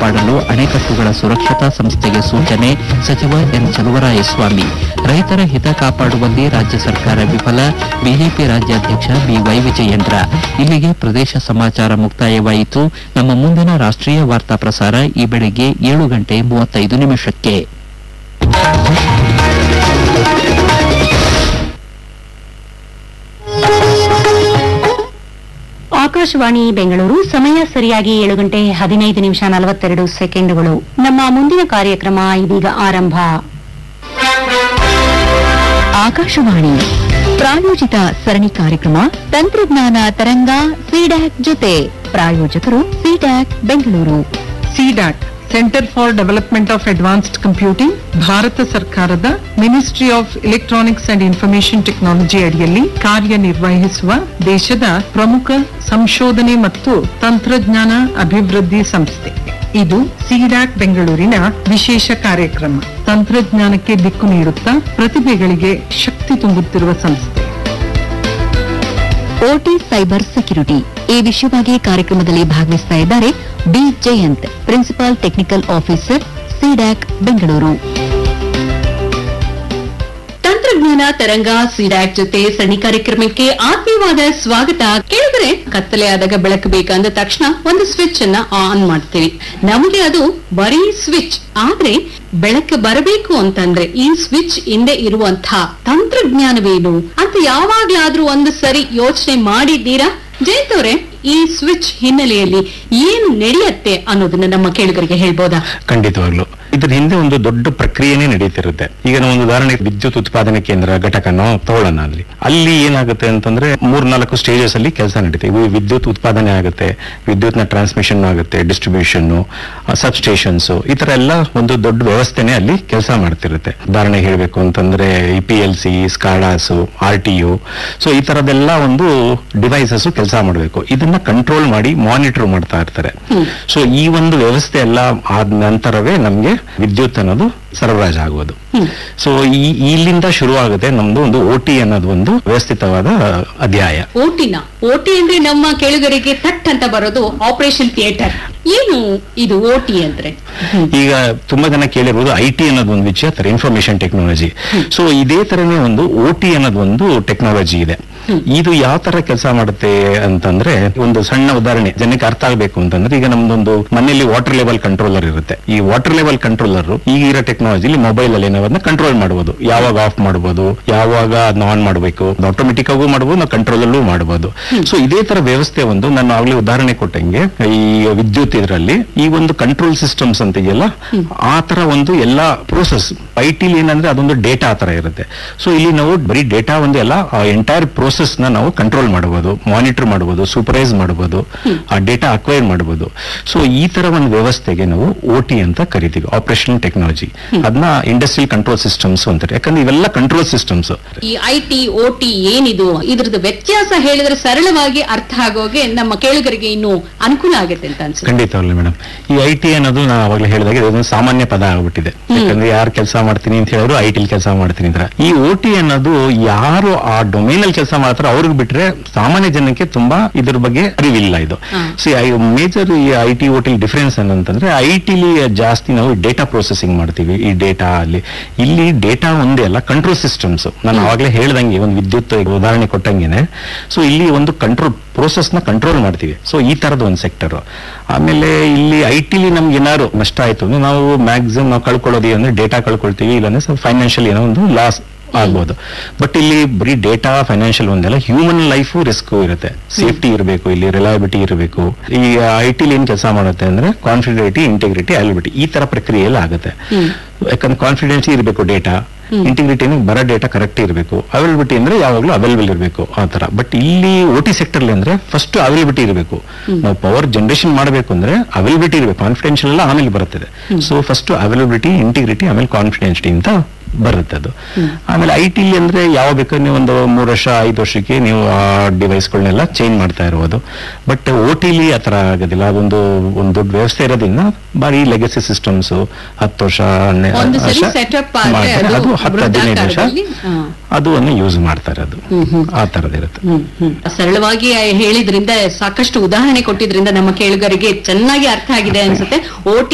ಕಾಪಾಡಲು ಅಣೆಕಟ್ಟುಗಳ ಸುರಕ್ಷತಾ ಸಂಸ್ಥೆಗೆ ಸೂಚನೆ ಸಚಿವ ಎನ್ ಚಲುವರಾಯಸ್ವಾಮಿ ರೈತರ ಹಿತ ಕಾಪಾಡುವಲ್ಲಿ ರಾಜ್ಯ ಸರ್ಕಾರ ವಿಫಲ ಬಿಜೆಪಿ ರಾಜ್ಯಾಧ್ಯಕ್ಷ ಬಿವೈ ವಿಜಯೇಂದ್ರ ಇಲ್ಲಿಗೆ ಪ್ರದೇಶ ಸಮಾಚಾರ ಮುಕ್ತಾಯವಾಯಿತು ನಮ್ಮ ಮುಂದಿನ ರಾಷ್ಟ್ರೀಯ ವಾರ್ತಾ ಪ್ರಸಾರ ಈ ಬೆಳಗ್ಗೆ ಏಳು ಗಂಟೆ ಮೂವತ್ತೈದು ನಿಮಿಷಕ್ಕೆ ಆಕಾಶವಾಣಿ ಬೆಂಗಳೂರು ಸಮಯ ಸರಿಯಾಗಿ ಏಳು ಗಂಟೆ ಹದಿನೈದು ನಿಮಿಷ ನಲವತ್ತೆರಡು ಸೆಕೆಂಡುಗಳು ನಮ್ಮ ಮುಂದಿನ ಕಾರ್ಯಕ್ರಮ ಇದೀಗ ಆರಂಭ ಆಕಾಶವಾಣಿ ಪ್ರಾಯೋಜಿತ ಸರಣಿ ಕಾರ್ಯಕ್ರಮ ತಂತ್ರಜ್ಞಾನ ತರಂಗ ಸಿಡ್ಯಾಕ್ ಜೊತೆ ಪ್ರಾಯೋಜಕರು CDAC Bengaluru CDAC center for development of advanced computing Bharat ಸರ್ಕಾರದ ministry of electronics and information technology ಅಡಿಯಲ್ಲಿ ಕಾರ್ಯನಿರ್ವಹಿಸುವ ದೇಶದ ಪ್ರಮುಖ ಸಂಶೋಧನೆ ಮತ್ತು ತಂತ್ರಜ್ಞಾನ ಅಭಿವೃದ್ಧಿ ಸಂಸ್ಥೆ ಇದು ಸಿಡ್ಯಾಕ್ ಬೆಂಗಳೂರಿನ ವಿಶೇಷ ಕಾರ್ಯಕ್ರಮ ತಂತ್ರಜ್ಞಾನಕ್ಕೆ ದಿಕ್ಕು ನೀಡುತ್ತಾ ಪ್ರತಿಭೆಗಳಿಗೆ ಶಕ್ತಿ ತುಂಬುತ್ತಿರುವ ಸಂಸ್ಥೆ ಓಟಿ ಸೈಬರ್ ಸೆಕ್ಯುರಿಟಿ ಈ ವಿಷಯವಾಗಿ ಕಾರ್ಯಕ್ರಮದಲ್ಲಿ ಭಾಗವಹಿಸ್ತಾ ಇದ್ದಾರೆ B Jayanth principal technical officer CDAC Bengaluru ತಂತ್ರಜ್ಞಾನ ತರಂಗ ಸಿಡ್ಯಾಕ್ ಜೊತೆ ಸರಣಿ ಕಾರ್ಯಕ್ರಮಕ್ಕೆ ಆತ್ಮೀಯವಾದ ಸ್ವಾಗತ ಕೇಳಿದ್ರೆ ಕತ್ತಲೆ ಆದಾಗ ಬೆಳಕು ಬೇಕಂದ ತಕ್ಷಣ ಒಂದು ಸ್ವಿಚ್ ಅನ್ನ ಆನ್ ಮಾಡ್ತೀವಿ ನಮಗೆ ಅದು ಬರೀ ಸ್ವಿಚ್ ಆದ್ರೆ ಬೆಳಕು ಬರಬೇಕು ಅಂತಂದ್ರೆ ಈ ಸ್ವಿಚ್ ಹಿಂದೆ ಇರುವಂತಹ ತಂತ್ರಜ್ಞಾನವೇನು ಅಂತ ಯಾವಾಗ್ಲಾದ್ರೂ ಒಂದು ಸರಿ ಯೋಚನೆ ಮಾಡಿದ್ದೀರಾ ಜಯಂತ್ ಅವ್ರೆ ಈ ಸ್ವಿಚ್ ಹಿನ್ನೆಲೆಯಲ್ಲಿ ಏನು ನಡೆಯುತ್ತೆ ಅನ್ನೋದನ್ನ ನಮ್ಮ ಕೇಳುಗರಿಗೆ ಹೇಳ್ಬೋದಾ ಖಂಡಿತವಾಗ್ಲು ಇದ್ರ ಹಿಂದೆ ಒಂದು ದೊಡ್ಡ ಪ್ರಕ್ರಿಯೆನೇ ನಡೀತಿರುತ್ತೆ ಈಗ ನಾವು ಒಂದು ಉದಾಹರಣೆಗೆ ವಿದ್ಯುತ್ ಉತ್ಪಾದನೆ ಕೇಂದ್ರ ಘಟಕನೋ ತಗೊಳ್ಳೋಣ ಅಲ್ಲಿ ಅಲ್ಲಿ ಏನಾಗುತ್ತೆ ಅಂತಂದ್ರೆ ಮೂರ್ನಾಲ್ಕು ಸ್ಟೇಜಸ್ ಅಲ್ಲಿ ಕೆಲಸ ನಡೀತೆ ಇವು ವಿದ್ಯುತ್ ಉತ್ಪಾದನೆ ಆಗುತ್ತೆ ವಿದ್ಯುತ್ನ ಟ್ರಾನ್ಸ್ಮಿಷನ್ ಆಗುತ್ತೆ ಡಿಸ್ಟ್ರಿಬ್ಯೂಷನ್ ಸಬ್ ಸ್ಟೇಷನ್ಸ್ ಈ ತರ ಎಲ್ಲ ಒಂದು ದೊಡ್ಡ ವ್ಯವಸ್ಥೆನೆ ಅಲ್ಲಿ ಕೆಲಸ ಮಾಡ್ತಿರುತ್ತೆ ಉದಾಹರಣೆ ಹೇಳಬೇಕು ಅಂತಂದ್ರೆ E P L C SCADAs R T U so ಈ ತರದೆಲ್ಲ ಒಂದು ಡಿವೈಸಸ್ ಕೆಲಸ ಮಾಡಬೇಕು ಇದನ್ನ ಕಂಟ್ರೋಲ್ ಮಾಡಿ ಮಾನಿಟರ್ ಮಾಡ್ತಾ ಇರ್ತಾರೆ ಸೊ ಈ ಒಂದು ವ್ಯವಸ್ಥೆ ಎಲ್ಲ ಆದ ನಂತರವೇ ನಮ್ಗೆ ವಿದ್ಯುತ್ ಅನ್ನೋದು ಸರಬರಾಜು ಆಗುವುದು ಸೊ ಈ ಇಲ್ಲಿಂದ ಶುರುವಾಗುತ್ತೆ ನಮ್ದು ಒಂದು ಓಟಿ ಅನ್ನೋದು ಒಂದು ವ್ಯವಸ್ಥಿತವಾದ ಅಧ್ಯಾಯ ಓಟಿನ ಓಟಿ ಅಂದ್ರೆ ನಮ್ಮ ಕೇಳುಗರಿಗೆ ಥಟ್ ಅಂತ ಬರೋದು ಆಪರೇಷನ್ ಥಿಯೇಟರ್ ಏನು ಇದು ಓಟಿ ಅಂದ್ರೆ ಈಗ ತುಂಬಾ ಜನ ಕೇಳಿರ್ಬೋದು ಐ ಟಿ ಅನ್ನೋದು ಒಂದು ವಿಷಯ ತರ ಇನ್ಫಾರ್ಮೇಶನ್ ಟೆಕ್ನಾಲಜಿ ಸೊ ಇದೇ ತರನೇ ಒಂದು ಓ ಟಿ ಅನ್ನೋದು ಒಂದು ಟೆಕ್ನಾಲಜಿ ಇದೆ ಇದು ಯಾವ ತರ ಕೆಲಸ ಮಾಡುತ್ತೆ ಅಂತಂದ್ರೆ ಒಂದು ಸಣ್ಣ ಉದಾಹರಣೆ ಜನಕ್ಕೆ ಅರ್ಥ ಆಗಬೇಕು ಅಂತಂದ್ರೆ ಈಗ ನಮ್ದೊಂದು ಮನೆಯಲ್ಲಿ ವಾಟರ್ ಲೆವೆಲ್ ಕಂಟ್ರೋಲರ್ ಇರುತ್ತೆ ಈ ವಾಟರ್ ಲೆವೆಲ್ ಕಂಟ್ರೋಲರ್ ಈಗ ಇರೋ ಟೆಕ್ನಾಲಜಿಲಿ ಮೊಬೈಲ್ ಅಲ್ಲಿ ನಾವು ಅದನ್ನ ಕಂಟ್ರೋಲ್ ಮಾಡಬಹುದು ಯಾವಾಗ ಆಫ್ ಮಾಡಬಹುದು ಯಾವಾಗ ಅದನ್ನ ಆನ್ ಮಾಡಬೇಕು ಆಟೋಮೆಟಿಕ್ ಆಗೂ ಮಾಡಬಹುದು ನಾವು ಕಂಟ್ರೋಲ್ ಅಲ್ಲೂ ಮಾಡಬಹುದು ಸೊ ಇದೇ ತರ ವ್ಯವಸ್ಥೆ ಒಂದು ನಾನು ಆಗ್ಲೇ ಉದಾಹರಣೆ ಕೊಟ್ಟಂಗೆ ಈ ವಿದ್ಯುತ್ ಇದರಲ್ಲಿ ಈ ಒಂದು ಕಂಟ್ರೋಲ್ ಸಿಸ್ಟಮ್ಸ್ ಅಂತ ಇದೆಯಲ್ಲ ಆ ತರ ಒಂದು ಎಲ್ಲಾ ಪ್ರೋಸೆಸ್ ಐ ಟಿಲಿ ಏನಂದ್ರೆ ಅದೊಂದು ಡೇಟಾ ತರ ಇರುತ್ತೆ ಸೊ ಇಲ್ಲಿ ನಾವು ಬರೀ ಡೇಟಾ ಒಂದು ಎಲ್ಲ ಎಂಟೈರ್ ಪ್ರೋಸೆಸ್ ನ ನಾವು ಕಂಟ್ರೋಲ್ ಮಾಡಬಹುದು ಮಾನಿಟರ್ ಮಾಡಬಹುದು ಸೂಪರೈಸ್ ಮಾಡಬಹುದು ಆ ಡೇಟಾ ಅಕ್ವೈರ್ ಮಾಡಬಹುದು ಸೊ ಈ ತರ ಒಂದು ವ್ಯವಸ್ಥೆಗೆ ನಾವು ಓ ಟಿ ಅಂತ ಕರಿತೀವಿ ಆಪರೇಷನಲ್ ಟೆಕ್ನಾಲಜಿ ಅದನ್ನ ಇಂಡಸ್ಟ್ರಿಯಲ್ ಕಂಟ್ರೋಲ್ ಸಿಸ್ಟಮ್ಸ್ ಅಂತಾರೆ ಯಾಕಂದ್ರೆ ಇವೆಲ್ಲ ಕಂಟ್ರೋಲ್ ಸಿಸ್ಟಮ್ಸ್ ಈ ಐ ಟಿ ಓ ಟಿ ಏನಿದು ಇದ್ರದ್ದು ವ್ಯತ್ಯಾಸ ಹೇಳಿದ್ರೆ ಸರಳವಾಗಿ ಅರ್ಥ ಆಗೋಗೆ ನಮ್ಮ ಕೇಳುಗರಿಗೆ ಇನ್ನು ಅನುಕೂಲ ಆಗುತ್ತೆ ಅಂತ ಅನ್ಸುತ್ತೆ ಖಂಡಿತವಾಗ್ಲು ಮೇಡಮ್ ಈ ಐ ಟಿ ಅನ್ನೋದು ನಾನು ಅವಾಗಲೇ ಹೇಳಿದಾಗ ಇದೊಂದು ಸಾಮಾನ್ಯ ಪದ ಆಗ್ಬಿಟ್ಟಿದೆ ಯಾಕಂದ್ರೆ ಯಾರು ಕೆಲಸ ಮಾಡ್ತೀನಿ ಅಂತ ಹೇಳಿದ್ರು ಐ ಟಿಲಿ ಕೆಲಸ ಮಾಡ್ತೀನಿ ಅಂತ ಈ ಓ ಟಿ ಅನ್ನೋದು ಯಾರು ಆ ಡೊಮೇನ್ ಅಲ್ಲಿ ಕೆಲಸ ಮಾಡ್ತಾರೋ ಅವ್ರಿಗೆ ಬಿಟ್ರೆ ಸಾಮಾನ್ಯ ಜನಕ್ಕೆ ತುಂಬಾ ಇದ್ರ ಬಗ್ಗೆ ಅರಿವಿಲ್ಲ ಇದು ಸಿ ಮೇಜರ್ ಈ I T O T difference ಏನಂತಂದ್ರೆ ಐ ಟಿಲಿ ಜಾಸ್ತಿ ನಾವು ಡೇಟಾ ಪ್ರೊಸೆಸಿಂಗ್ ಮಾಡ್ತೀವಿ ಈ ಡೇಟಾ ಅಲ್ಲಿ ಇಲ್ಲಿ ಡೇಟಾ ಒಂದೇ ಅಲ್ಲ ಕಂಟ್ರೋಲ್ ಸಿಸ್ಟಮ್ಸ್ ನಾನು ಅವಾಗಲೇ ಹೇಳ್ದಂಗೆ ಒಂದು ವಿದ್ಯುತ್ ಉದಾಹರಣೆ ಕೊಟ್ಟಂಗೆನೆ ಸೊ ಇಲ್ಲಿ ಒಂದು ಕಂಟ್ರೋಲ್ ಪ್ರೋಸೆಸ್ ನ ಕಂಟ್ರೋಲ್ ಮಾಡ್ತೀವಿ ಸೊ ಈ ತರದ ಒಂದು ಸೆಕ್ಟರ್ ಆಮೇಲೆ ಇಲ್ಲಿ ಐ ಟಿಲಿ ನಮ್ಗೆ ಏನಾದ್ರು ನಷ್ಟ ಆಯ್ತು ಅಂದ್ರೆ ನಾವು ಮ್ಯಾಕ್ಸಿಮಮ್ ನಾವು ಕಳ್ಕೊಳ್ಳೋದು ಅಂದ್ರೆ ಡೇಟಾ ಕಳ್ಕೊಳ್ತೀವಿ ಇಲ್ಲಾಂದ್ರೆ ಸ್ವಲ್ಪ ಫೈನಾನ್ಷಿಯಲ್ ಏನೋ ಒಂದು ಲಾಸ್ ಆಗ್ಬೋದು ಬಟ್ ಇಲ್ಲಿ ಬರೀ ಡೇಟಾ ಫೈನಾನ್ಷಿಯಲ್ ಒಂದೆಲ್ಲ ಹ್ಯೂಮನ್ ಲೈಫು ರಿಸ್ಕ್ ಇರುತ್ತೆ ಸೇಫ್ಟಿ ಇರಬೇಕು ಇಲ್ಲಿ ರಿಲಯಬಿಲಿಟಿ ಇರಬೇಕು ಈ ಐ ಟಿಲಿ ಏನ್ ಕೆಲಸ ಮಾಡುತ್ತೆ ಅಂದ್ರೆ ಕಾನ್ಫಿಡೆಂಟಿ ಇಂಟಿಗ್ರಿಟಿ ಅವೈಲಬಿಲಿಟಿ ಈ ತರ ಪ್ರಕ್ರಿಯೆಯಲ್ಲಿ ಆಗುತ್ತೆ ಯಾಕಂದ್ರೆ ಕಾನ್ಫಿಡೆನ್ಸಿ ಇರಬೇಕು ಡೇಟಾ ಇಂಟಿಗ್ರಿಟಿ ಬರೋ ಡೇಟಾ ಕರೆಕ್ಟ್ ಇರಬೇಕು ಅವೈಲಬಿಲಿಟಿ ಅಂದ್ರೆ ಯಾವಾಗಲೂ ಅವೈಲಬಲ್ ಇರಬೇಕು ಆ ತರ ಬಟ್ ಇಲ್ಲಿ ಓ ಟಿ ಸೆಕ್ಟರ್ ಅಂದ್ರೆ ಫಸ್ಟ್ ಅವೈಲಬಿಲಿಟಿ ಇರಬೇಕು ನಾವು ಪವರ್ ಜನರೇಷನ್ ಮಾಡಬೇಕು ಅಂದ್ರೆ ಅವೈಲಬಿಲಿಟಿ ಇರಬೇಕು ಕಾನ್ಫಿಡೆನ್ಷಿಯಲ್ ಎಲ್ಲ ಆಮೇಲೆ ಬರುತ್ತದೆ ಸೊ ಫಸ್ಟ್ ಅವೈಲಬಿಲಿಟಿ ಇಂಟಿಗ್ರಿಟಿ ಆಮೇಲೆ ಕಾನ್ಫಿಡೆನ್ಸಿಟಿ ಅಂತ ಬರುತ್ತೆ ಅದು ಆಮೇಲೆ ಐ ಟಿ ಅಂದ್ರೆ ಯಾವ ಬೇಕಾದ್ರೆ ನೀವು ಒಂದು ಮೂರು ವರ್ಷ ಐದು ವರ್ಷಕ್ಕೆ ನೀವು ಆ ಡಿವೈಸ್ಗಳನ್ನೆಲ್ಲ ಚೇಂಜ್ ಮಾಡ್ತಾ ಇರ್ಬೋದು ಬಟ್ ಓ ಟಿಲಿ ಆ ಥರ ಆಗೋದಿಲ್ಲ ಅದೊಂದು ಒಂದು ದೊಡ್ಡ ವ್ಯವಸ್ಥೆ ಇರೋದ್ರಿಂದ ಬಾರಿ ಲೆಗಸಿ ಸಿಸ್ಟಮ್ಸ್ ಹತ್ತು ವರ್ಷ ಹನ್ನೆ- ಒಂದು ಸರಿ ವರ್ಷ setup ಆದ್ರೆ ಮಾಡ್ತಾರೆ. ಅದು ಅದು ಹತ್ತು ಹದಿನೈದು ವರ್ಷ ಬೃಹದಾಕಾರದಲ್ಲಿ, ಹಾ. ಅದು ಅನ್ನು ಯೂಸ್ ಮಾಡ್ತಾರೆ ಅದು ಆ ತರದಿರುತ್ತೆ ಹ್ಮ್, ಹ್ಮ್. ಸರಳವಾಗಿ ಹೇಳಿದ್ರಿಂದ ಸಾಕಷ್ಟು ಉದಾಹರಣೆ ಕೊಟ್ಟಿದ್ರಿಂದ ನಮ್ಮ ಕೇಳುಗರಿಗೆ ಚೆನ್ನಾಗಿ ಅರ್ಥ ಆಗಿದೆ ಅನ್ಸುತ್ತೆ ಓ